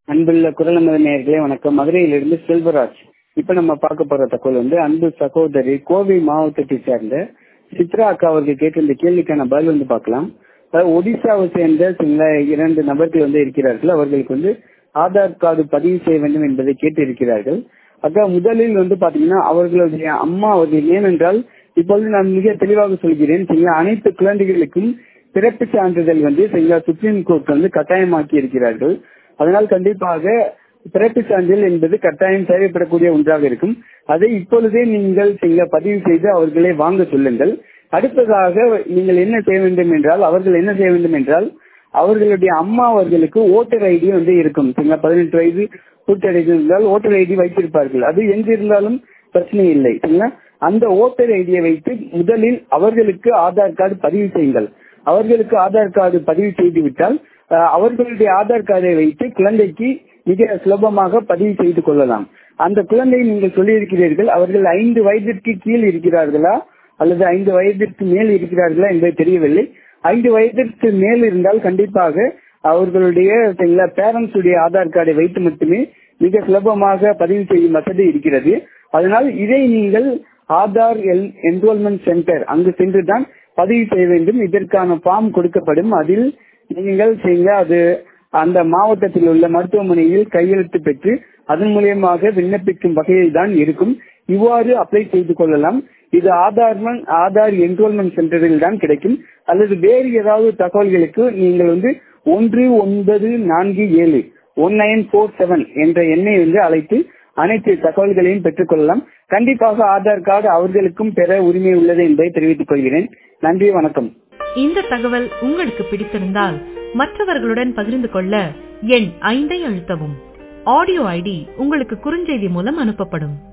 அன்புள்ள குரலமத நேயர்களே வணக்கம் மதுரையிலிருந்து செல்வராஜ் இப்ப நம்ம பார்க்க போற தகவல் வந்து அன்பு சகோதரி கோவை மாவட்டத்தை சேர்ந்த சித்ரா அக்கா அவர்கள் கேட்ட இந்த கேள்விக்கான பதில் வந்து பார்க்கலாம் அதாவது ஒடிசாவை சேர்ந்த சில இரண்டு நபர்கள் வந்து இருக்கிறார்கள் அவர்களுக்கு வந்து ஆதார் கார்டு பதிவு செய்ய வேண்டும் என்பதை கேட்டு இருக்கிறார்கள் அக்கா முதலில் வந்து பாத்தீங்கன்னா அவர்களுடைய அம்மா அவர்கள் ஏனென்றால் இப்பொழுது நான் மிக தெளிவாக சொல்கிறேன் சரிங்களா அனைத்து குழந்தைகளுக்கும் பிறப்பு சான்றிதழ் வந்து சரிங்களா சுப்ரீம் கோர்ட் வந்து கட்டாயமாக்கி இருக்கிறார்கள் அதனால் கண்டிப்பாக பிறப்பு சான்றிதழ் என்பது கட்டாயம் தேவைப்படக்கூடிய ஒன்றாக இருக்கும் அதை இப்பொழுதே நீங்கள் சரிங்களா பதிவு செய்து அவர்களை வாங்க சொல்லுங்கள் அடுத்ததாக நீங்கள் என்ன செய்ய வேண்டும் என்றால் அவர்கள் என்ன செய்ய வேண்டும் என்றால் அவர்களுடைய அம்மா அவர்களுக்கு ஓட்டர் ஐடி வந்து இருக்கும் சரிங்களா பதினெட்டு வயது ஓட்டர் ஐடி இருந்தால் ஓட்டர் ஐடி வைத்திருப்பார்கள் அது எங்க இருந்தாலும் பிரச்சனை இல்லை சரிங்களா அந்த ஓட்டர் ஐடியை வைத்து முதலில் அவர்களுக்கு ஆதார் கார்டு பதிவு செய்யுங்கள் அவர்களுக்கு ஆதார் கார்டு பதிவு செய்து விட்டால் அவர்களுடைய ஆதார் கார்டை வைத்து குழந்தைக்கு மிக சுலபமாக பதிவு செய்து கொள்ளலாம் அந்த குழந்தை நீங்கள் சொல்லியிருக்கிறீர்கள் அவர்கள் ஐந்து வயதிற்கு கீழ் இருக்கிறார்களா அல்லது ஐந்து வயதிற்கு மேல் இருக்கிறார்களா என்பது தெரியவில்லை ஐந்து வயதிற்கு மேல் இருந்தால் கண்டிப்பாக அவர்களுடைய பேரண்ட்ஸ் உடைய ஆதார் கார்டை வைத்து மட்டுமே மிக சுலபமாக பதிவு செய்யும் வசதி இருக்கிறது அதனால் இதை நீங்கள் ஆதார் எல் என்ரோல்மெண்ட் சென்டர் அங்கு சென்றுதான் பதிவு செய்ய வேண்டும் இதற்கான ஃபார்ம் கொடுக்கப்படும் அதில் நீங்கள் செய்ய அது அந்த மாவட்டத்தில் உள்ள மருத்துவமனையில் கையெழுத்து பெற்று அதன் மூலியமாக விண்ணப்பிக்கும் வகையில் தான் இருக்கும் இவ்வாறு அப்ளை செய்து கொள்ளலாம் இது ஆதார் ஆதார் என்ரோல்மெண்ட் சென்டரில் தான் கிடைக்கும் அல்லது வேறு ஏதாவது தகவல்களுக்கு நீங்கள் வந்து ஒன்று ஒன்பது நான்கு ஏழு ஒன் நைன் போர் செவன் என்ற எண்ணை வந்து அழைத்து அனைத்து தகவல்களையும் பெற்றுக் கொள்ளலாம் கண்டிப்பாக ஆதார் கார்டு அவர்களுக்கும் பெற உரிமை உள்ளது என்பதை தெரிவித்துக் கொள்கிறேன் நன்றி வணக்கம் இந்த தகவல் உங்களுக்கு பிடித்திருந்தால் மற்றவர்களுடன் பகிர்ந்து கொள்ள எண் ஐந்தை அழுத்தவும் ஆடியோ ஐடி உங்களுக்கு குறுஞ்செய்தி மூலம் அனுப்பப்படும்